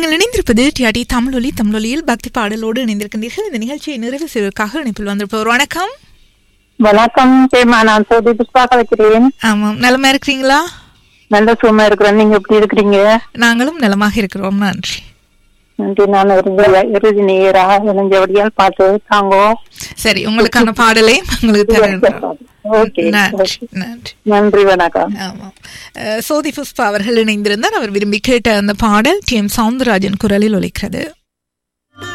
நீங்கள் இணைந்திருப்பது டிஆடி தமிழொலி தமிழொலியில் பக்தி பாடலோடு இணைந்திருக்கின்றீர்கள் இந்த நிகழ்ச்சியை நிறைவு செய்வதற்காக இணைப்பில் வந்திருப்பவர் வணக்கம் வணக்கம் சேமா நான் சோதி புஷ்பா கலைக்கிறேன் ஆமாம் நலமா இருக்கிறீங்களா நல்ல சும்மா இருக்கிறேன் நீங்க எப்படி இருக்கிறீங்க நாங்களும் நலமாக இருக்கிறோம் நன்றி நன்றி நான் இறுதி இறுதி நேரா இணைஞ்சபடியால் பார்த்து தாங்கோ சரி உங்களுக்கான பாடலை உங்களுக்கு தருகிறோம் ஓகே நன்றி நன்றி நன்றி வணக்கம் ஆமாம் அஹ், சோதி புஷ்பா அவர்கள் இணைந்திருந்தார் அவர் விரும்பி கேட்ட அந்த பாடல் டி எம் சவுந்தரராஜன் குரலில் ஒலிக்கிறது